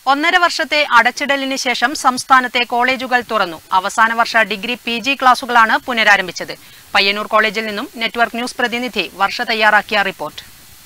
ഒന്നര വർഷത്തെ അടച്ചിടലിന് ശേഷം സംസ്ഥാനത്തെ കോളേജുകൾ തുറന്നു അവസാന വർഷ ഡിഗ്രി പി ജി ക്ലാസുകളാണ് പുനരാരംഭിച്ചത് പയ്യന്നൂർ കോളേജിൽ നിന്നും നെറ്റ്വർക്ക് ന്യൂസ് പ്രതിനിധി വർഷ തയ്യാറാക്കിയ റിപ്പോർട്ട്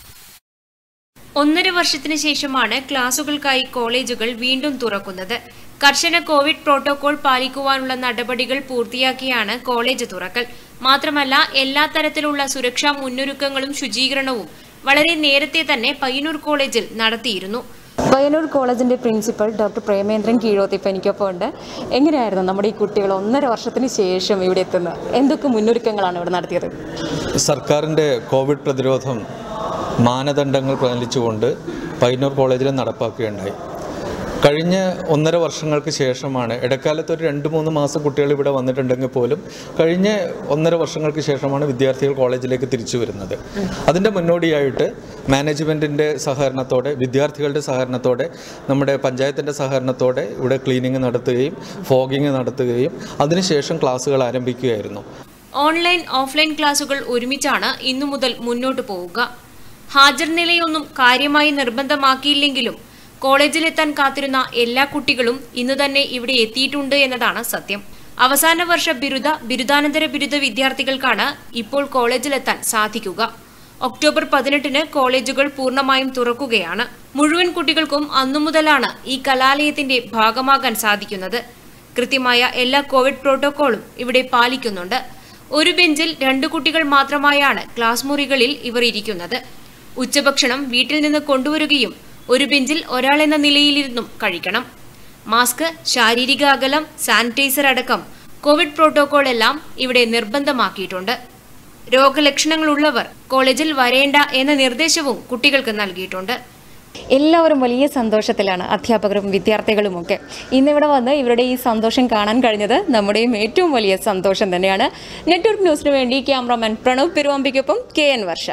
ഒന്നര വർഷത്തിന് ശേഷമാണ് ക്ലാസുകൾക്കായി കോളേജുകൾ വീണ്ടും തുറക്കുന്നത് കർശന കോവിഡ് പ്രോട്ടോകോൾ പാലിക്കുവാനുള്ള നടപടികൾ പൂർത്തിയാക്കിയാണ് കോളേജ് തുറക്കൽ മാത്രമല്ല എല്ലാ തരത്തിലുള്ള സുരക്ഷാ മുന്നൊരുക്കങ്ങളും ശുചീകരണവും വളരെ നേരത്തെ തന്നെ പയ്യന്നൂർ കോളേജിൽ നടത്തിയിരുന്നു പയ്യന്നൂർ കോളേജിന്റെ പ്രിൻസിപ്പൽ ഡോക്ടർ പ്രേമേന്ദ്രൻ കീഴോത്ത് ഇപ്പം എനിക്കൊപ്പം ഉണ്ട് എങ്ങനെയായിരുന്നു നമ്മുടെ ഈ കുട്ടികൾ ഒന്നര വർഷത്തിന് ശേഷം ഇവിടെ എത്തുന്നത് എന്തൊക്കെ മുന്നൊരുക്കങ്ങളാണ് ഇവിടെ നടത്തിയത് സർക്കാരിൻ്റെ കോവിഡ് പ്രതിരോധം മാനദണ്ഡങ്ങൾ പാലിച്ചുകൊണ്ട് പയ്യന്നൂർ കോളേജിൽ നടപ്പാക്കുകയുണ്ടായി കഴിഞ്ഞ ഒന്നര വർഷങ്ങൾക്ക് ശേഷമാണ് ഇടക്കാലത്ത് ഒരു രണ്ട് മൂന്ന് മാസം കുട്ടികൾ ഇവിടെ വന്നിട്ടുണ്ടെങ്കിൽ പോലും കഴിഞ്ഞ ഒന്നര വർഷങ്ങൾക്ക് ശേഷമാണ് വിദ്യാർത്ഥികൾ കോളേജിലേക്ക് തിരിച്ചു വരുന്നത് അതിൻ്റെ മുന്നോടിയായിട്ട് മാനേജ്മെൻറ്റിൻ്റെ സഹകരണത്തോടെ വിദ്യാർത്ഥികളുടെ സഹകരണത്തോടെ നമ്മുടെ പഞ്ചായത്തിൻ്റെ സഹകരണത്തോടെ ഇവിടെ ക്ലീനിങ് നടത്തുകയും ഫോഗിങ് നടത്തുകയും അതിനുശേഷം ക്ലാസ്സുകൾ ആരംഭിക്കുകയായിരുന്നു ഓൺലൈൻ ഓഫ്ലൈൻ ക്ലാസുകൾ ഒരുമിച്ചാണ് ഇന്നു മുതൽ മുന്നോട്ടു പോവുക ഹാജർ നിലയൊന്നും കാര്യമായി നിർബന്ധമാക്കിയില്ലെങ്കിലും കോളേജിലെത്താൻ കാത്തിരുന്ന എല്ലാ കുട്ടികളും ഇന്നു തന്നെ ഇവിടെ എത്തിയിട്ടുണ്ട് എന്നതാണ് സത്യം അവസാന വർഷ ബിരുദ ബിരുദാനന്തര ബിരുദ വിദ്യാർത്ഥികൾക്കാണ് ഇപ്പോൾ കോളേജിലെത്താൻ സാധിക്കുക ഒക്ടോബർ പതിനെട്ടിന് കോളേജുകൾ പൂർണ്ണമായും തുറക്കുകയാണ് മുഴുവൻ കുട്ടികൾക്കും അന്നു മുതലാണ് ഈ കലാലയത്തിന്റെ ഭാഗമാകാൻ സാധിക്കുന്നത് കൃത്യമായ എല്ലാ കോവിഡ് പ്രോട്ടോകോളും ഇവിടെ പാലിക്കുന്നുണ്ട് ഒരു ബെഞ്ചിൽ രണ്ടു കുട്ടികൾ മാത്രമായാണ് ക്ലാസ് മുറികളിൽ ഇവർ ഇരിക്കുന്നത് ഉച്ചഭക്ഷണം വീട്ടിൽ നിന്ന് കൊണ്ടുവരികയും ഒരു ബെഞ്ചിൽ ഒരാളെന്ന നിലയിലിരുന്നും കഴിക്കണം മാസ്ക് ശാരീരിക അകലം സാനിറ്റൈസർ അടക്കം കോവിഡ് പ്രോട്ടോകോൾ എല്ലാം ഇവിടെ നിർബന്ധമാക്കിയിട്ടുണ്ട് രോഗലക്ഷണങ്ങളുള്ളവർ കോളേജിൽ വരേണ്ട എന്ന നിർദ്ദേശവും കുട്ടികൾക്ക് നൽകിയിട്ടുണ്ട് എല്ലാവരും വലിയ സന്തോഷത്തിലാണ് അധ്യാപകരും വിദ്യാർത്ഥികളും ഒക്കെ ഇന്നിവിടെ വന്ന് ഇവരുടെ ഈ സന്തോഷം കാണാൻ കഴിഞ്ഞത് നമ്മുടെയും ഏറ്റവും വലിയ സന്തോഷം തന്നെയാണ് നെറ്റ്വർക്ക് ന്യൂസിന് വേണ്ടി ക്യാമറാമാൻ പ്രണവ് പെരുവാമ്പിക്കൊപ്പം K N Varsha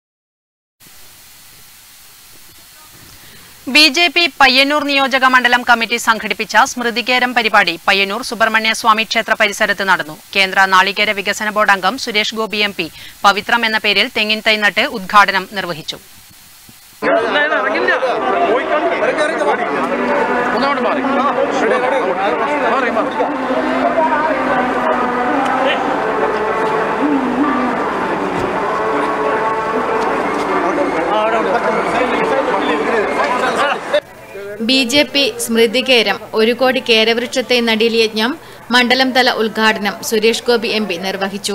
B J P Payyanur നിയോജക മണ്ഡലം കമ്മിറ്റി സംഘടിപ്പിച്ച സ്മൃതികേരം പരിപാടി പയ്യന്നൂർ സുബ്രഹ്മണ്യ സ്വാമി ക്ഷേത്ര പരിസരത്ത് നടന്നു കേന്ദ്ര നാളികേര വികസന ബോർഡ് അംഗം സുരേഷ് ഗോപി എം പി പവിത്രം എന്ന പേരിൽ തെങ്ങിൻ തൈ നട്ട് ഉദ്ഘാടനം നിർവഹിച്ചു ബി ജെ പി സ്മൃതികേരം ഒരു കോടി കേരവൃക്ഷത്തെ നടീൽ യജ്ഞം മണ്ഡലം തല ഉദ്ഘാടനം സുരേഷ് ഗോപി എം പി നിർവഹിച്ചു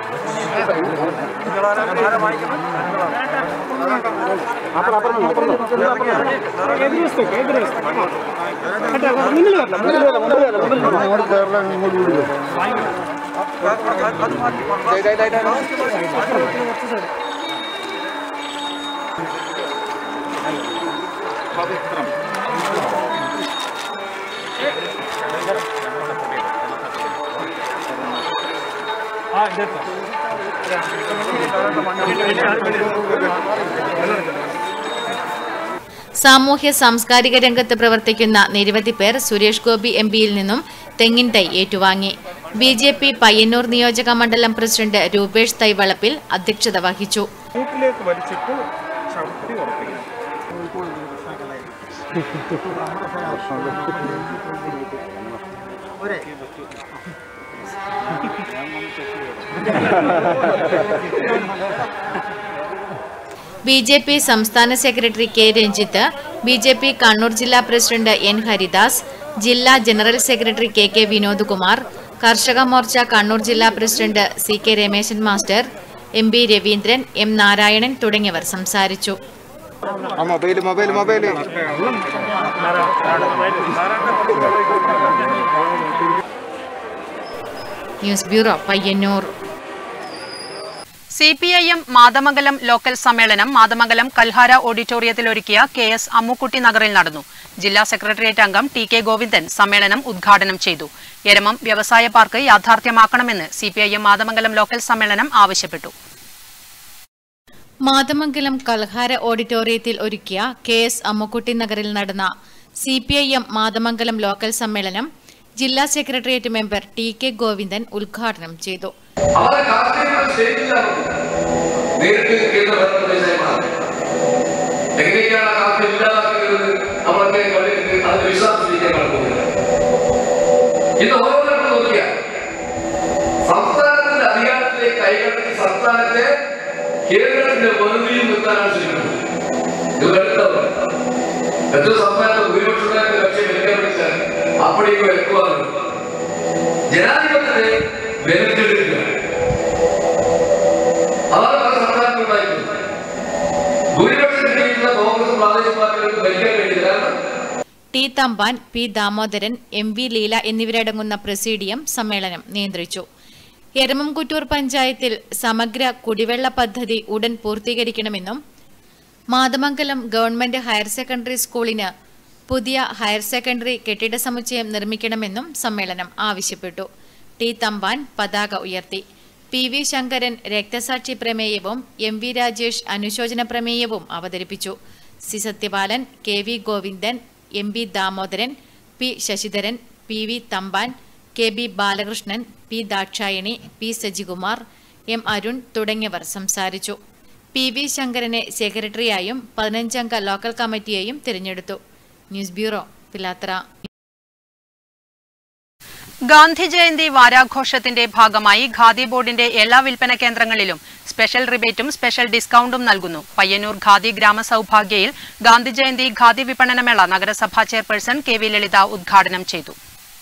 സാമൂഹ്യ സാംസ്കാരിക രംഗത്ത് പ്രവർത്തിക്കുന്ന നിരവധി പേർ സുരേഷ് ഗോപി എം പിയിൽ നിന്നും തെങ്ങിൻ തൈ ഏറ്റുവാങ്ങി ബി ജെ പി പയ്യന്നൂർ നിയോജക മണ്ഡലം പ്രസിഡന്റ് രൂപേഷ് തൈവളപ്പിൽ അധ്യക്ഷത വഹിച്ചു മൂക്കിലേക്ക് വലിച്ചിട്ട് ശക്തി ഉറപ്പിക്കണം ബി ജെ പി സംസ്ഥാന secretary K Ranjith B J P Kannur ജില്ലാ പ്രസിഡന്റ് എൻ ഹരിദാസ് ജില്ലാ general secretary K K Vinod Kumar Karshaka Morcha Kannur ജില്ലാ president C K Rameshan master M B Raveendran M Narayanan തുടങ്ങിയവർ സംസാരിച്ചു mobile mobile mobile news bureau Payyanur C P I M Mathamangalam local സമ്മേളനം മാതമംഗലം കൽഹാര ഓഡിറ്റോറിയത്തിൽ ഒരുക്കിയ K S Ammukutty നഗറിൽ നടന്നു ജില്ലാ സെക്രട്ടേറിയറ്റ് അംഗം ടി കെ ഗോവിന്ദൻ സമ്മേളനം ഉദ്ഘാടനം ചെയ്തു എരമം വ്യവസായ പാർക്ക് യാഥാർത്ഥ്യമാക്കണമെന്ന് C P I M Mathamangalam local സമ്മേളനം ആവശ്യപ്പെട്ടു മാതമംഗലം കൽഹാര ഓഡിറ്റോറിയത്തിൽ ഒരുക്കിയ കെ എസ് അമ്മുക്കുട്ടി നഗറിൽ നടന്ന C P I M Mathamangalam local സമ്മേളനം ജില്ലാ secretariat member T K Govindan ഉദ്ഘാടനം ചെയ്തു അവരെ കാർഷിക സ്റ്റേറ്റിലാണ് നേരിട്ട് കേന്ദ്ര ഭരണപ്രദേശമായി മാറി എങ്ങനെയൊക്കെയാണ് ആ കാർഷിക ഇല്ലാതാക്കുന്നത് നമ്മളൊക്കെ കളിയിട്ട് അതിന്റെ വിശ്വാസത്തിലേക്ക് പോകുന്നത് ഇന്ന് ഓരോരുത്തരും നോക്കിയാൽ സംസ്ഥാനത്തിന്റെ അധികാരത്തിലേക്ക് കൈകടത്തി സംസ്ഥാനത്തെ കേരളത്തിന്റെ വെറുതെയും നിർത്താനാണ് ശ്രമിക്കുന്നത് ഇത് എടുത്തത് എത്ര സംസ്ഥാനത്തെ ഭൂരിപക്ഷത്തിന്റെ ലക്ഷ്യം എടുക്കാൻ വിളിച്ചാൽ അപ്പടിക്ക് വെക്കുവാണ് ജനാധിപത്യത്തെ വെറുതെടുക്കുക അതാണ് പല സംസ്ഥാനത്തുണ്ടായിരുന്നത് ഭൂരിപക്ഷത്തിൽ കഴിയുന്ന കോൺഗ്രസ് പ്രാദേശിക പാർട്ടികൾക്ക് ഭരിക്കാൻ കഴിയില്ല കാരണം T Thampan P Damodaran M V Leela എന്നിവരടങ്ങുന്ന പ്രസീഡിയം സമ്മേളനം നിയന്ത്രിച്ചു എരമംകുറ്റൂർ പഞ്ചായത്തിൽ സമഗ്ര കുടിവെള്ള പദ്ധതി ഉടൻ പൂർത്തീകരിക്കണമെന്നും മാതമംഗലം ഗവൺമെന്റ് ഹയർ സെക്കൻഡറി സ്കൂളിന് പുതിയ ഹയർ സെക്കൻഡറി കെട്ടിട സമുച്ചയം നിർമ്മിക്കണമെന്നും സമ്മേളനം ആവശ്യപ്പെട്ടു ടി തമ്പാൻ പതാക ഉയർത്തി പി വി ശങ്കരൻ രക്തസാക്ഷി പ്രമേയവും എം വി രാജേഷ് അനുശോചന പ്രമേയവും അവതരിപ്പിച്ചു C Sathyapalan K V Govindan M P Damodaran P Sasidharan P V Thampan K B Balakrishnan P Dakshayani P Sajikumar M Arun തുടങ്ങിയവർ സംസാരിച്ചു പി വി ശങ്കരനെ സെക്രട്ടറിയായും പതിനഞ്ചംഗ ലോക്കൽ കമ്മിറ്റിയെയും തിരഞ്ഞെടുത്തു ന്യൂസ് ബ്യൂറോ പിലാത്ര ഗാന്ധി ജയന്തി വാരാഘോഷത്തിന്റെ ഭാഗമായി ഖാദി ബോർഡിന്റെ എല്ലാ വിൽപ്പന കേന്ദ്രങ്ങളിലും സ്പെഷ്യൽ റിബേറ്റും സ്പെഷ്യൽ ഡിസ്കൌണ്ടും നൽകുന്നു പയ്യന്നൂർ ഖാദി ഗ്രാമസൗഭാഗ്യയിൽ ഗാന്ധി ജയന്തി ഖാദി വിപണനമേള നഗരസഭാ ചെയർപേഴ്സൺ കെ വി ലളിത ഉദ്ഘാടനം ചെയ്തു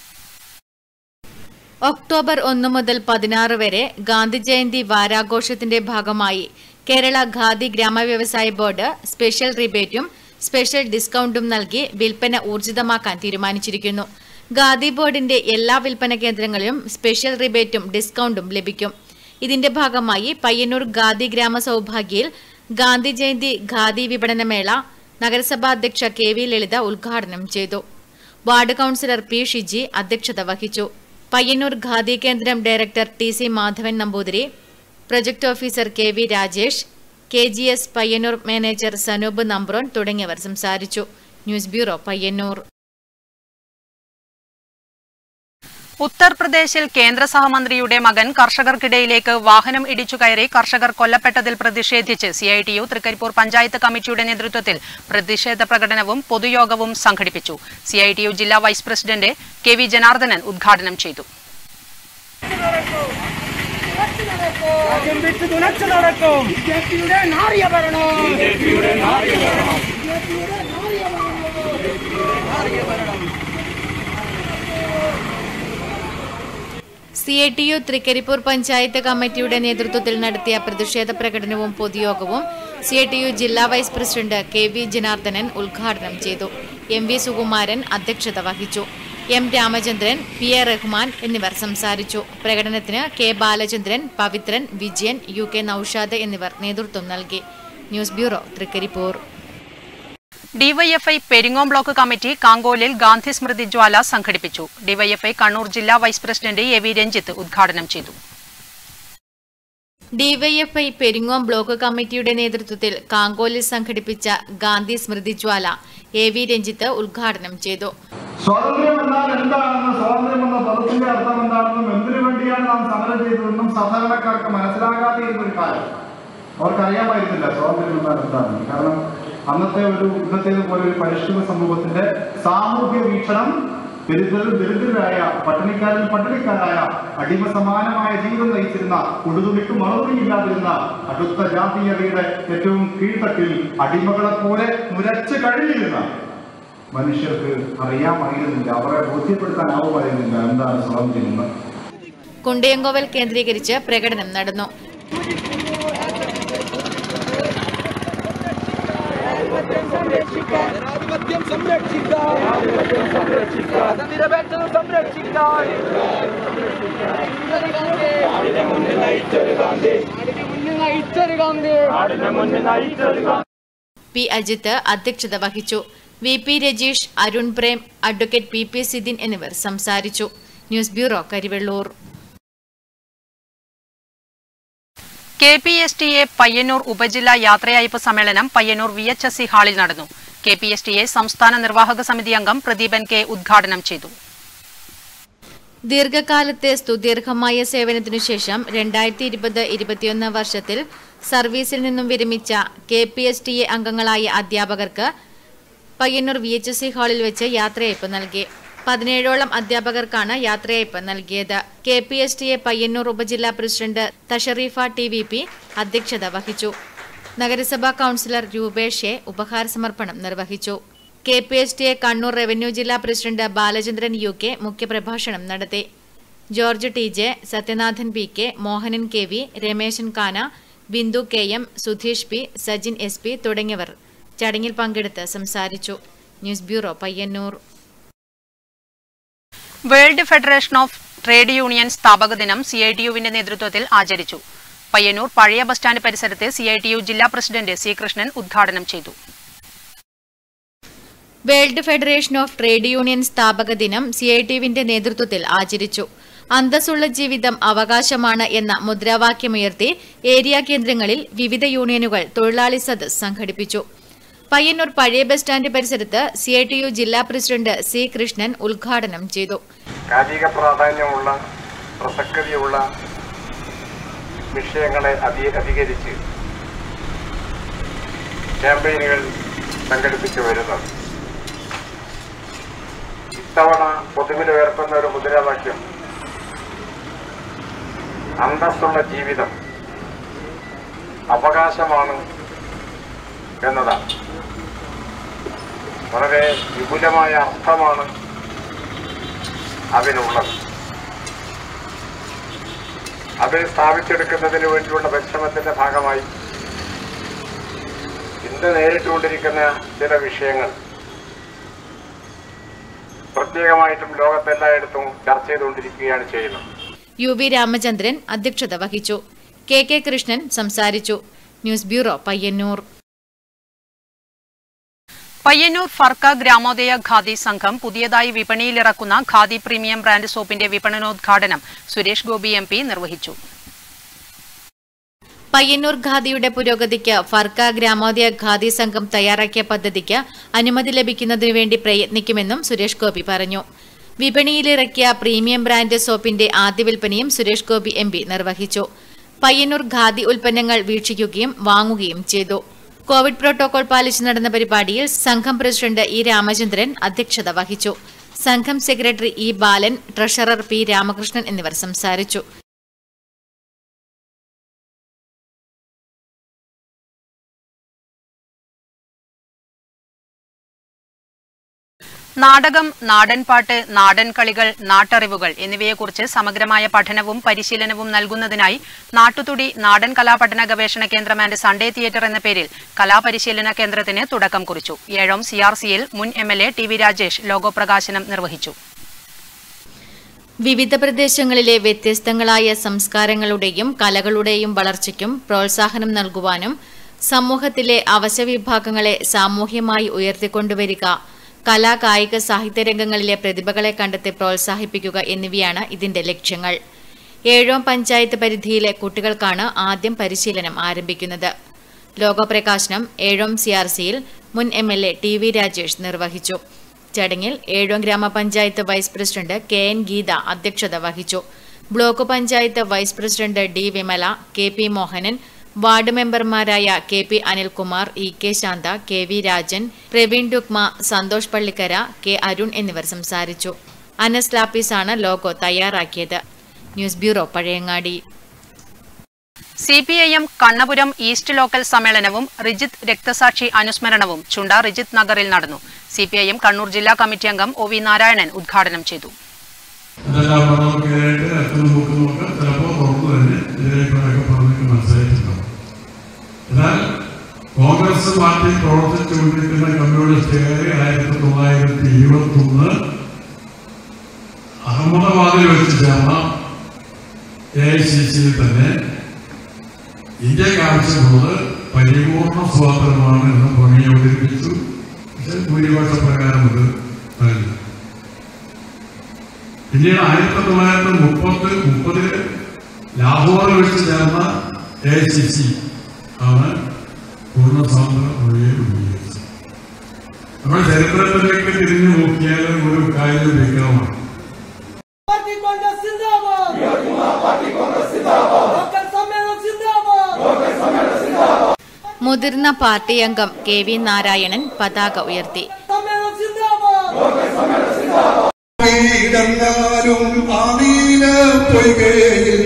ഒക്ടോബർ ഒന്ന് മുതൽ പതിനാറ് വരെ ഗാന്ധി ജയന്തി വാരാഘോഷത്തിന്റെ ഭാഗമായി കേരള ഖാദി ഗ്രാമവ്യവസായ ബോർഡ് സ്പെഷ്യൽ റിബേറ്റും സ്പെഷ്യൽ ഡിസ്കൌണ്ടും നൽകി വിൽപ്പന ഊർജിതമാക്കാൻ തീരുമാനിച്ചിരിക്കുന്നു ഖാദി ബോർഡിന്റെ എല്ലാ വിൽപ്പന കേന്ദ്രങ്ങളിലും സ്പെഷ്യൽ റിബേറ്റും ഡിസ്കൌണ്ടും ലഭിക്കും ഇതിന്റെ ഭാഗമായി പയ്യന്നൂർ ഖാദി ഗ്രാമ സൗഭാഗ്യയിൽ ഗാന്ധി ജയന്തി ഖാദി വിപണനമേള നഗരസഭാ അധ്യക്ഷ കെ വി ലളിത ഉദ്ഘാടനം ചെയ്തു വാർഡ് കൌൺസിലർ പി ഷിജി അധ്യക്ഷത വഹിച്ചു പയ്യന്നൂർ ഖാദി കേന്ദ്രം director T C Madhavan Namboothiri project officer K V Rajesh K G S Payyanur manager Sanoop Nambron തുടങ്ങിയവർ സംസാരിച്ചു ന്യൂസ് ബ്യൂറോ പയ്യന്നൂർ ഉത്തർപ്രദേശിൽ കേന്ദ്ര സഹമന്ത്രിയുടെ മകൻ കർഷകർക്കിടയിലേക്ക് വാഹനം ഇടിച്ചു കയറി കർഷകർ കൊല്ലപ്പെട്ടതിൽ പ്രതിഷേധിച്ച് സിഐടിയു തൃക്കരിപ്പൂർ പഞ്ചായത്ത് കമ്മിറ്റിയുടെ നേതൃത്വത്തിൽ പ്രതിഷേധ പ്രകടനവും പൊതുയോഗവും സംഘടിപ്പിച്ചു സിഐടിയു ജില്ലാ vice president K V Janardhanan ഉദ്ഘാടനം ചെയ്തു രാജ്യം വിട്ട് തുണച്ചു നടക്കും ബിജെപിയുടെ നാറിയ ഭരണം ബിജെപിയുടെ നാറിയ ഭരണം C I T U Trikaripur panchayat കമ്മിറ്റിയുടെ നേതൃത്വത്തിൽ നടത്തിയ പ്രതിഷേധ പ്രകടനവും പൊതുയോഗവും സി ഐ ടി യു ജില്ലാ vice president K V Janardhanan ഉദ്ഘാടനം ചെയ്തു എം വി സുകുമാരൻ അധ്യക്ഷത വഹിച്ചു M Ramachandran P A Rahman എന്നിവർ സംസാരിച്ചു പ്രകടനത്തിന് K Balachandran Pavithran Vijayan U K Noushad എന്നിവർ നേതൃത്വം നൽകി news bureau Trikaripur DYFI Peringome block committee കാങ്കോലിൽ ഗാന്ധി സ്മൃതി ജ്വാല സംഘടിപ്പിച്ചു ഡിവൈഎഫ്ഐ കണ്ണൂർ ജില്ലാ vice president A V Ranjith ഉദ്ഘാടനം ചെയ്തു ഡിവൈഎഫ്ഐ പെരിങ്ങോം ബ്ലോക്ക് കമ്മിറ്റിയുടെ നേതൃത്വത്തിൽ കാങ്കോലിൽ സംഘടിപ്പിച്ച ഗാന്ധി സ്മൃതി ജ്വാല എ വി രഞ്ജിത്ത് ഉദ്ഘാടനം ചെയ്തു സ്വാതന്ത്ര്യം എന്നാൽ എന്താണെന്ന് സ്വാതന്ത്ര്യം എന്ന പദത്തിന്റെ അർത്ഥം എന്താണെന്നും എന്തിനു വേണ്ടിയാണ് നാം സമരം ചെയ്തതെന്നും സാധാരണക്കാർക്ക് മനസ്സിലാകാതിരുന്ന ഒരു കാലം അവർക്ക് അറിയാമായിരുന്നില്ല സ്വാതന്ത്ര്യം എന്നാൽ എന്താണെന്ന് കാരണം അന്നത്തെ ഒരു ഇന്നത്തേത് പോലെ ഒരു പരിഷ്കൃത സമൂഹത്തിന്റെ സാമൂഹ്യ വീക്ഷണം ദരിദ്രരും ദരിദ്രരായ പട്ടിണിക്കാരിൽ പട്ടിണിക്കാരായ അടിമ സമാനമായ ജീവിതം നയിച്ചിരുന്ന ഉടുതുണിക്ക് മറുപടിയില്ലാതിരുന്ന അടുത്ത ജാതീയതയുടെ ഏറ്റവും കീഴ്ത്തട്ടിൽ അടിമകളെ പോലെ മുരച്ച് കഴിഞ്ഞിരുന്ന മനുഷ്യർക്ക് അറിയാമായിരുന്നില്ല അവരെ ബോധ്യപ്പെടുത്താനാവുമായിരുന്നില്ല എന്താണ് സ്വാതന്ത്ര്യം എന്ന് കുണ്ടയങ്കോവൽ കേന്ദ്രീകരിച്ച് പ്രകടനം നടന്നു ജനാധിപത്യം സംരക്ഷിക്കാൻ മതനിരപേക്ഷത സംരക്ഷിക്കാൻ നാടിനെ മുന്നിൽ നയിച്ചൊരു ഗാന്ധി നാടിനെ മുന്നിൽ നയിച്ചൊരു ഗാന്ധി പി അജിത്ത് അധ്യക്ഷത വഹിച്ചു V P Rajeesh Arun Prem advocate P P Sidhin എന്നിവർ സംസാരിച്ചു news bureau Karivellur K P S T A Payyanur ഉപജില്ലാ യാത്രയയപ്പ് സമ്മേളനം Payyanur V H S C ഹാളിൽ നടന്നു K P S T A സംസ്ഥാന നിർവാഹക സമിതി അംഗം പ്രദീപൻ കെ ഉദ്ഘാടനം ചെയ്തു ദീർഘകാലത്തെ സ്തുദീർഘമായ സേവനത്തിനു ശേഷം രണ്ടായിരത്തി ഇരുപത് ഇരുപത്തിയൊന്ന് വർഷത്തിൽ സർവീസിൽ നിന്നും വിരമിച്ച K P S T A അംഗങ്ങളായ അധ്യാപകർക്ക് Payyanur V H S C ഹാളിൽ വെച്ച് യാത്രയയപ്പ് നൽകി പതിനേഴോളം അധ്യാപകർക്കാണ് യാത്രയയപ്പ് നൽകിയത് K P S T A Payyanur ഉപജില്ലാ president Thashreefa T V P അധ്യക്ഷത വഹിച്ചു നഗരസഭാ കൌൺസിലർ രൂപേഷ് എ ഉപഹാര സമർപ്പണം നിർവഹിച്ചു K P S T A Kannur revenue ജില്ലാ പ്രസിഡന്റ് ബാലചന്ദ്രൻ യു കെ മുഖ്യപ്രഭാഷണം നടത്തി George T J Sathyanathan P K Mohanan K V Rameshan കാന Bindu K M Sudheesh P Sajin S P തുടങ്ങിയവർ ചടങ്ങിൽ പങ്കെടുത്ത് സംസാരിച്ചു news bureau Payyanur world federation of trade union സ്ഥാപക ദിനം സി ഐ ടി യുവിന്റെ നേതൃത്വത്തിൽ ആചരിച്ചു പയ്യന്നൂർ പഴയ ബസ് സ്റ്റാൻഡ് പരിസരത്ത് സി ഐ ടി യു ജില്ലാ പ്രസിഡന്റ് സി കൃഷ്ണൻ ഉദ്ഘാടനം ചെയ്തു world federation of trade union സ്ഥാപക ദിനം സി ഐ ടിയുവിന്റെ നേതൃത്വത്തിൽ ആചരിച്ചു അന്തസ്സുള്ള ജീവിതം അവകാശമാണ് എന്ന മുദ്രാവാക്യമുയർത്തി ഏരിയ കേന്ദ്രങ്ങളിൽ വിവിധ യൂണിയനുകൾ തൊഴിലാളി സദസ് സംഘടിപ്പിച്ചു പയ്യന്നൂർ പഴയ ബസ് സ്റ്റാൻഡ് പരിസരത്ത് സി ഐ ടി യു ജില്ലാ പ്രസിഡന്റ് സി കൃഷ്ണൻ ഉദ്ഘാടനം ചെയ്തു കാലിക പ്രാധാന്യമുള്ള പ്രസക്തിയുള്ള വിഷയങ്ങളെ അധി അധികരിച്ച് ക്യാമ്പയിനുകൾ സംഘടിപ്പിച്ചു വരുന്നത് ഇത്തവണ പൊതുവിൽ ഉയർത്തുന്ന ഒരു മുദ്രാവാക്യം അന്തസ്സുള്ള ജീവിതം അവകാശമാണ് എന്നതാണ് വളരെ വിപുലമായ അർത്ഥമാണ് അതിനുള്ളത് അത് സ്ഥാപിച്ചെടുക്കുന്നതിന് വേണ്ടിയുള്ള പരിശ്രമത്തിന്റെ ഭാഗമായി ഇന്ന് നേരിട്ടുകൊണ്ടിരിക്കുന്ന ചില വിഷയങ്ങൾ പ്രത്യേകമായിട്ടും ലോകത്തെല്ലായിടത്തും ചർച്ച ചെയ്തുകൊണ്ടിരിക്കുകയാണ് ചെയ്യുന്നത് യു വി രാമചന്ദ്രൻ അധ്യക്ഷത വഹിച്ചു കെ കെ കൃഷ്ണൻ സംസാരിച്ചു ന്യൂസ് ബ്യൂറോ പയ്യന്നൂർ പയ്യന്നൂർ ഫർക്ക ഗ്രാമോദയ ഖാദി സംഘം പുതിയതായി വിപണിയിലിറക്കുന്ന ഖാദി പ്രീമിയം ബ്രാൻഡ് സോപ്പിന്റെ വിപണനോദ്ഘാടനം സുരേഷ് ഗോപി എം പി നിർവഹിച്ചു പയ്യന്നൂർ ഖാദിയുടെ പുരോഗതിക്ക് ഫർക്ക ഗ്രാമോദയ ഖാദി സംഘം തയ്യാറാക്കിയ പദ്ധതിക്ക് അനുമതി ലഭിക്കുന്നതിനു വേണ്ടി പ്രയത്നിക്കുമെന്നും സുരേഷ് ഗോപി പറഞ്ഞു വിപണിയിലിറക്കിയ പ്രീമിയം ബ്രാൻഡ് സോപ്പിന്റെ ആദ്യ വിൽപ്പനയും സുരേഷ് ഗോപി എം പി നിർവഹിച്ചു പയ്യന്നൂർ ഖാദി ഉൽപ്പന്നങ്ങൾ വീക്ഷിക്കുകയും വാങ്ങുകയും ചെയ്തു കോവിഡ് പ്രോട്ടോകോൾ പാലിച്ച് നടന്ന പരിപാടിയിൽ സംഘം പ്രസിഡന്റ് ഇ രാമചന്ദ്രൻ അധ്യക്ഷത വഹിച്ചു സംഘം secretary E Balan treasurer P Ramakrishnan എന്നിവർ സംസാരിച്ചു നാടകം നാടൻപാട്ട് നാടൻ കളികൾ നാട്ടറിവുകൾ എന്നിവയെക്കുറിച്ച് സമഗ്രമായ പഠനവും പരിശീലനവും നൽകുന്നതിനായി നാട്ടുതുടി നാടൻ കലാപഠന ഗവേഷണ കേന്ദ്രം ആൻഡ് സൺഡേ തിയേറ്റർ എന്ന പേരിൽ കലാപരിശീലന കേന്ദ്രത്തിന് തുടക്കം കുറിച്ചു ഏഴോം സി ആർ സിയിൽ മുൻ M L A T V Rajesh logo പ്രകാശനം നിർവഹിച്ചു വിവിധ പ്രദേശങ്ങളിലെ വ്യത്യസ്തങ്ങളായ സംസ്കാരങ്ങളുടെയും കലകളുടെയും വളർച്ചയ്ക്കും പ്രോത്സാഹനം നൽകുവാനും സമൂഹത്തിലെ അവശവിഭാഗങ്ങളെ സാമൂഹ്യമായി ഉയർത്തിക്കൊണ്ടുവരിക കലാ കായിക സാഹിത്യ രംഗങ്ങളിലെ പ്രതിഭകളെ കണ്ടെത്തി പ്രോത്സാഹിപ്പിക്കുക എന്നിവയാണ് ഇതിന്റെ ലക്ഷ്യങ്ങൾ ഏഴോം പഞ്ചായത്ത് പരിധിയിലെ കുട്ടികൾക്കാണ് ആദ്യം പരിശീലനം ആരംഭിക്കുന്നത് ലോഗോ പ്രകാശനം ഏഴോം സി ആർ സിയിൽ മുൻ M L A T V Rajesh നിർവഹിച്ചു ചടങ്ങിൽ ഏഴോം ഗ്രാമപഞ്ചായത്ത് vice president K N Geetha അധ്യക്ഷത വഹിച്ചു block panchayat vice president D Vimala K P Mohanan ward മെമ്പർമാരായ K P Anilkumar E K Shantha K V Rajan Praveen ഡുക്മ സന്തോഷ് പള്ളിക്കര കെ അരുൺ എന്നിവർ സംസാരിച്ചു അനസ് ലാപ്പീസാണ് ലോഗോ തയ്യാറാക്കിയത് news bureau Pazhayangadi C P I M Kannapuram east local സമ്മേളനവും റിജിത്ത് രക്തസാക്ഷി അനുസ്മരണവും ചുണ്ട റിജിത്ത് നഗറിൽ നടന്നു C P I M Kannur ജില്ലാ കമ്മിറ്റി അംഗം ഒ വി നാരായണൻ ഉദ്ഘാടനം ചെയ്തു ഇതെല്ലാം നമുക്കെതിരായിട്ട് അച്ഛനും മുക്കുമൊക്കെ ചിലപ്പോൾ പുറത്തു തന്നെ ഇതിലേക്കൊക്കെ പറഞ്ഞിട്ട് മനസ്സിലായിട്ടുണ്ടാവും എന്നാൽ കോൺഗ്രസ് പാർട്ടി പ്രവർത്തിച്ചുകൊണ്ടിരിക്കുന്ന കമ്മ്യൂണിസ്റ്റുകാരെ ആയിരത്തി തൊള്ളായിരത്തി ഇരുപത്തി ഒന്ന് അഹമ്മദാബാദിൽ വെച്ച് ചേർന്ന എ ഐ സി സിയിൽ തന്നെ ഇന്ത്യക്ക് ആവശ്യമുള്ളത് പരിപൂർണ സ്വാതന്ത്ര്യമാണ് എന്ന് പ്രമേയം അവതരിപ്പിച്ചു പക്ഷെ ഭൂരിപക്ഷ പ്രകാരം അത് നൽകി പിന്നീട് ആയിരത്തി തൊള്ളായിരത്തി മുപ്പത്തി മുപ്പതില് ലാഹോറിൽ വെച്ച് ചേർന്ന എ ഐ സി സി ആണ് പൂർണ്ണ സ്വാതന്ത്ര്യം മൊഴിയെ ഉപയോഗിച്ചത് നമ്മൾ ചരിത്രത്തിലേക്ക് തിരിഞ്ഞു നോക്കിയാൽ ഒരു കാര്യം വിഗ്രഹമാണ് पार्टी कांग्रेस जिंदाबाद पार्टी कांग्रेस जिंदाबाद लोकल सम्मेलन जिंदाबाद लोकल सम्मेलन जिंदाबाद മുതിർന്ന പാർട്ടി അംഗം കെ വി നാരായണൻ പതാക ഉയർത്തി വീടന്നാലും ആമീന പൊയ്കയിൽ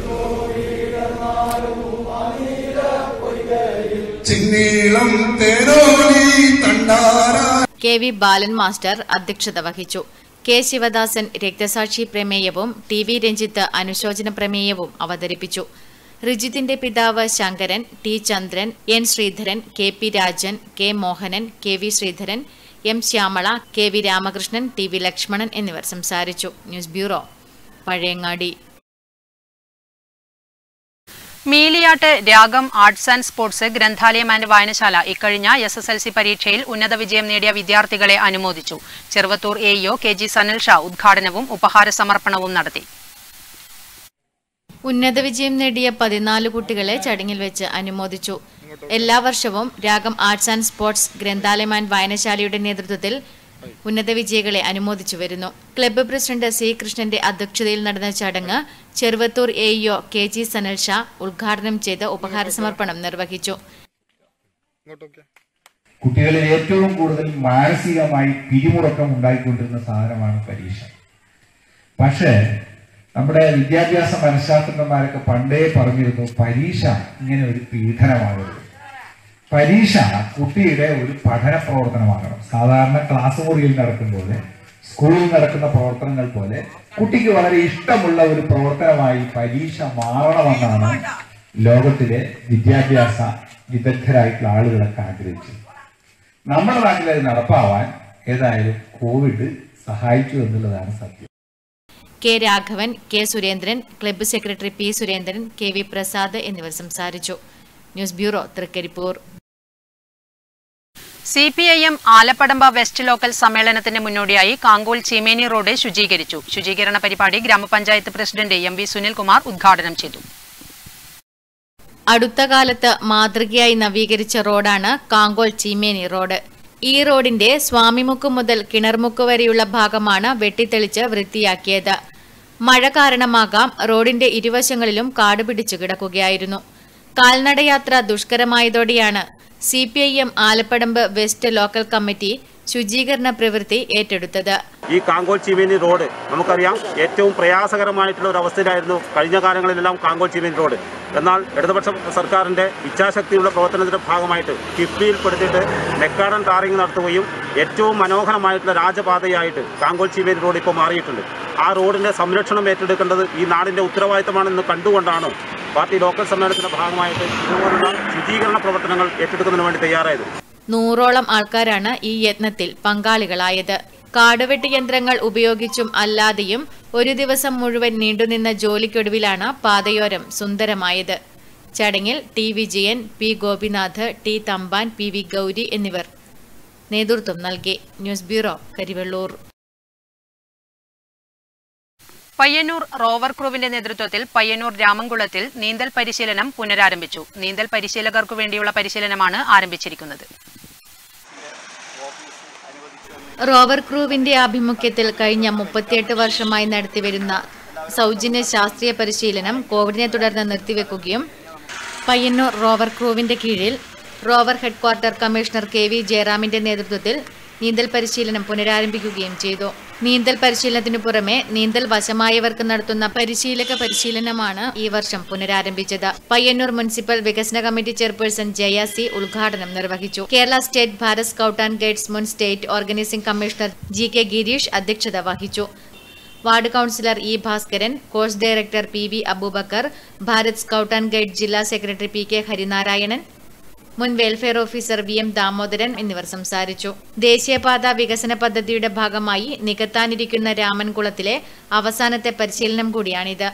ചിന്നീളം തേരോലി തണ്ടാര കെ വി ബാലൻ മാസ്റ്റർ അധ്യക്ഷത വഹിച്ചു കെ ശിവദാസൻ രക്തസാക്ഷി പ്രമേയവും ടി വി രഞ്ജിത്ത് അനുശോചന പ്രമേയവും അവതരിപ്പിച്ചു റിജിത്തിന്റെ പിതാവ് Sankaran T Chandran N Sreedharan K P Rajan K Mohanan K V Sreedharan M Shyamala K V Ramakrishnan T V Lakshmanan എന്നിവർ സംസാരിച്ചു news bureau Pazhayangadi Meeliyat Ragam arts and sports ഗ്രന്ഥാലയം ആൻഡ് വായനശാല ഇക്കഴിഞ്ഞ എസ് എസ് എൽ സി പരീക്ഷയിൽ ഉന്നത വിജയം നേടിയ വിദ്യാർത്ഥികളെ അനുമോദിച്ചു Cheruvathur AEO K G Sanal Shah ഉദ്ഘാടനവും ഉപഹാര സമർപ്പണവും നടത്തി ഉന്നത വിജയം നേടിയ പതിനാല് കുട്ടികളെ ചടങ്ങിൽ വെച്ച് അനുമോദിച്ചു എല്ലാ വർഷവും രാഗം ആർട്സ് ആൻഡ് സ്പോർട്സ് ഗ്രന്ഥാലയം ആൻഡ് വായനശാലയുടെ നേതൃത്വത്തിൽ ഉന്നത വിജയികളെ അനുമോദിച്ചു വരുന്നു ക്ലബ്ബ് പ്രസിഡന്റ് സി കൃഷ്ണന്റെ അധ്യക്ഷതയിൽ നടന്ന ചടങ്ങ് Cheruvathur AEO K G Sanal Shah ഉദ്ഘാടനം ചെയ്ത് ഉപഹാര സമർപ്പണം നിർവഹിച്ചു കുട്ടികളിൽ ഏറ്റവും കൂടുതൽ മാനസികമായി പിരിമുറക്കം ഉണ്ടായിക്കൊണ്ടിരുന്ന സാധനമാണ് പരീക്ഷ പക്ഷേ നമ്മുടെ വിദ്യാഭ്യാസ മനഃശാസ്ത്രജ്ഞന്മാരൊക്കെ പണ്ടേ പറഞ്ഞിരുന്നു പരീക്ഷ ഇങ്ങനെ ഒരു പീഡനമാകരുത് പരീക്ഷ കുട്ടിയുടെ ഒരു പഠന പ്രവർത്തനമാകണം സാധാരണ ക്ലാസ് മുറിയിൽ നടക്കും പോലെ സ്കൂളിൽ നടക്കുന്ന പ്രവർത്തനങ്ങൾ പോലെ കുട്ടിക്ക് വളരെ ഇഷ്ടമുള്ള ഒരു പ്രവർത്തനമായി പരീക്ഷ മാറണമെന്നാണ് ലോകത്തിലെ വിദ്യാഭ്യാസ വിദഗ്ധരായിട്ടുള്ള ആളുകളൊക്കെ ആഗ്രഹിച്ചത് നമ്മുടെ നാട്ടിൽ അത് നടപ്പാവാൻ ഏതായാലും കോവിഡ് സഹായിച്ചു എന്നുള്ളതാണ് സത്യം K Raghavan K Surendran club secretary P Surendran K V Prasad എന്നിവർ സംസാരിച്ചു news bureau Trikaripur C P I M Alappadamba west local സമ്മേളനത്തിന് മുന്നോടിയായി കാങ്കോൽ ചീമേനി റോഡ് ശുചീകരിച്ചു ശുചീകരണ പരിപാടി ഗ്രാമപഞ്ചായത്ത് പ്രസിഡന്റ് എം വി സുനിൽകുമാർ ഉദ്ഘാടനം ചെയ്തു അടുത്ത കാലത്ത് മാതൃകയായി നവീകരിച്ച റോഡാണ് കാങ്കോൽ ചീമേനി റോഡ് ഈ റോഡിന്റെ സ്വാമിമുക്ക് മുതൽ കിണർമുക്ക് വരെയുള്ള ഭാഗമാണ് വെട്ടിത്തെളിച്ച് വൃത്തിയാക്കിയത് മഴ കാരണമാകാം റോഡിന്റെ ഇരുവശങ്ങളിലും കാട് പിടിച്ചു കിടക്കുകയായിരുന്നു കാൽനടയാത്ര ദുഷ്കരമായതോടെയാണ് C P I M Alappadamb west local committee ശുചീകരണ പ്രവൃത്തി ഏറ്റെടുത്തത് ഈ കാങ്കോൽ ചീമേനി റോഡ് നമുക്കറിയാം ഏറ്റവും പ്രയാസകരമായിട്ടുള്ള ഒരു അവസ്ഥയിലായിരുന്നു കഴിഞ്ഞ കാലങ്ങളിലെല്ലാം കാങ്കോൽ ചീമേനി റോഡ് എന്നാൽ ഇടതുപക്ഷ സർക്കാരിന്റെ ഇച്ഛാശക്തിയുള്ള പ്രവർത്തനത്തിന്റെ ഭാഗമായിട്ട് കിഫ്ബിയിൽപ്പെടുത്തിയിട്ട് നെക്കാടൻ ടാറിംഗ് നടത്തുകയും ഏറ്റവും മനോഹരമായിട്ടുള്ള രാജപാതയായിട്ട് കാങ്കോൽ ചീമേനി റോഡ് ഇപ്പോൾ മാറിയിട്ടുണ്ട് ആ റോഡിന്റെ സംരക്ഷണം ഏറ്റെടുക്കേണ്ടത് ഈ നാടിന്റെ ഉത്തരവാദിത്തമാണെന്ന് കണ്ടുകൊണ്ടാണ് പാർട്ടി ലോക്കൽ സമ്മേളനത്തിന്റെ ഭാഗമായിട്ട് ഇതുപോലുള്ള ശുചീകരണ പ്രവർത്തനങ്ങൾ ഏറ്റെടുക്കുന്നതിന് വേണ്ടി തയ്യാറായത് നൂറോളം ആൾക്കാരാണ് ഈ യത്നത്തിൽ പങ്കാളികളായത് കാടുവെട്ടി യന്ത്രങ്ങൾ ഉപയോഗിച്ചും അല്ലാതെയും ഒരു ദിവസം മുഴുവൻ നീണ്ടുനിന്ന ജോലിക്കൊടുവിലാണ് പാതയോരം സുന്ദരമായത് ചടങ്ങിൽ T Vijayan P Gopinath T Thampan P V Gouri എന്നിവർ നേതൃത്വം നൽകി news bureau Karivellur Payyanur rover ക്രൂവിന്റെ നേതൃത്വത്തിൽ പയ്യന്നൂർ രാമൻകുളത്തിൽ നീന്തൽ പരിശീലനം പുനരാരംഭിച്ചു നീന്തൽ പരിശീലകർക്കു വേണ്ടിയുള്ള പരിശീലനമാണ് ആരംഭിച്ചിരിക്കുന്നത് റോവർ ക്രൂവിന്റെ ആഭിമുഖ്യത്തിൽ കഴിഞ്ഞ മുപ്പത്തിയെട്ട് വർഷമായി നടത്തിവരുന്ന സൗജന്യ ശാസ്ത്രീയ പരിശീലനം കോവിഡിനെ തുടർന്ന് നിർത്തിവെക്കുകയും പയ്യന്നൂർ റോവർ ക്രൂവിന്റെ കീഴിൽ rover headquarter commissioner K V ജയറാമിന്റെ നേതൃത്വത്തിൽ നീന്തൽ പരിശീലനം പുനരാരംഭിക്കുകയും ചെയ്തു നീന്തൽ പരിശീലനത്തിനു പുറമെ നീന്തൽ വശമായവർക്ക് നടത്തുന്ന പരിശീലക പരിശീലനമാണ് ഈ വർഷം പുനരാരംഭിച്ചത് പയ്യന്നൂർ മുനിസിപ്പൽ വികസന കമ്മിറ്റി ചെയർപേഴ്സൺ ജയ സി ഉദ്ഘാടനം നിർവഹിച്ചു Kerala state Bharat scout and guides മുൻ state organising commissioner G K Gireesh അധ്യക്ഷത വഹിച്ചു ward councillor E Bhaskaran course director P V Aboobacker Bharat scout and guide ജില്ലാ സെക്രട്ടറി പി കെ ഹരിനാരായണൻ മുൻ welfare officer V M Damodaran എന്നിവർ സംസാരിച്ചു ദേശീയപാത വികസന പദ്ധതിയുടെ ഭാഗമായി നികത്താനിരിക്കുന്ന രാമൻകുളത്തിലെ അവസാനത്തെ പരിശീലനം കൂടിയാണിത്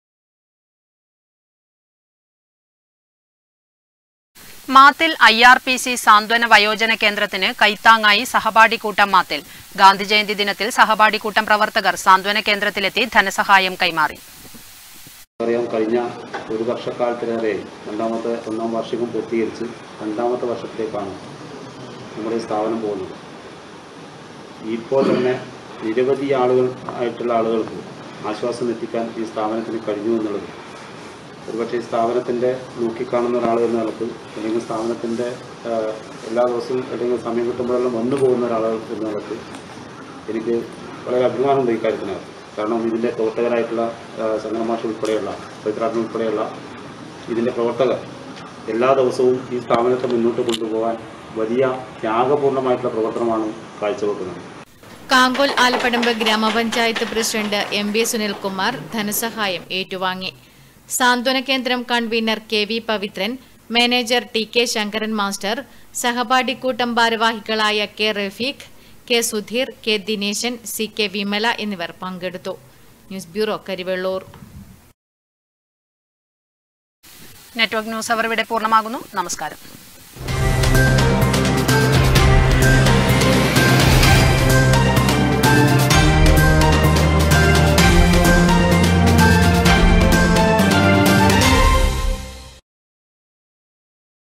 Mathil I R P C സാന്ത്വന വയോജന കേന്ദ്രത്തിന് കൈത്താങ്ങായി സഹപാഠി കൂട്ടം മാത്തിൽ ഗാന്ധി ജയന്തി ദിനത്തിൽ സഹപാഠി കൂട്ടം പ്രവർത്തകർ സാന്ത്വന കേന്ദ്രത്തിലെത്തി ധനസഹായം കൈമാറി അറിയാം കഴിഞ്ഞ ഒരു വർഷക്കാലത്തിലേറെ രണ്ടാമത്തെ ഒന്നാം വാർഷികം പൂർത്തീകരിച്ച് രണ്ടാമത്തെ വർഷത്തിലേക്കാണ് നമ്മുടെ ഈ സ്ഥാപനം പോകുന്നത് ഇപ്പോൾ തന്നെ നിരവധി ആളുകൾ ആയിട്ടുള്ള ആളുകൾക്ക് ആശ്വാസം എത്തിക്കാൻ ഈ സ്ഥാപനത്തിന് കഴിഞ്ഞു എന്നുള്ളത് ഒരുപക്ഷെ ഈ സ്ഥാപനത്തിൻ്റെ നോക്കിക്കാണുന്ന ഒരാൾ എന്ന നിലക്ക് അല്ലെങ്കിൽ സ്ഥാപനത്തിൻ്റെ എല്ലാ ദിവസവും അല്ലെങ്കിൽ സമയം കിട്ടുമ്പോഴെല്ലാം വന്നു പോകുന്ന ഒരാൾ എന്ന നിലക്ക് എനിക്ക് വളരെ അഭിമാനമുണ്ട് ഇക്കാര്യത്തിനകത്ത് കാരണം ഇതിൻ്റെ പ്രവർത്തകരായിട്ടുള്ള ആ, സംഗമാഷ് ഉൾപ്പെടെയുള്ള പവിത്രാത്മ ഉൾപ്പെടെയുള്ള ഇതിൻ്റെ പ്രവർത്തകർ എല്ലാ ദിവസവും ഈ സ്ഥാപനത്തെ മുന്നോട്ട് കൊണ്ടുപോകാൻ വലിയ ത്യാഗപൂർണ്ണമായിട്ടുള്ള പ്രവർത്തനമാണ് കാഴ്ചവെക്കുന്നത് കാങ്കോൽ ആലപ്പടമ്പ് ഗ്രാമപഞ്ചായത്ത് പ്രസിഡന്റ് എം വി സുനിൽകുമാർ ധനസഹായം ഏറ്റുവാങ്ങി സാന്ത്വന കേന്ദ്രം convener K V Pavithran manager T K Sankaran master സഹപാഠിക്കൂട്ടം ഭാരവാഹികളായ K Rafeeq K Sudheer K Dineshan C K Vimala എന്നിവർ പങ്കെടുത്തു news bureau Karivellur network news അവർ ഇവിടെ പൂർണ്ണമാകുന്നു നമസ്കാരം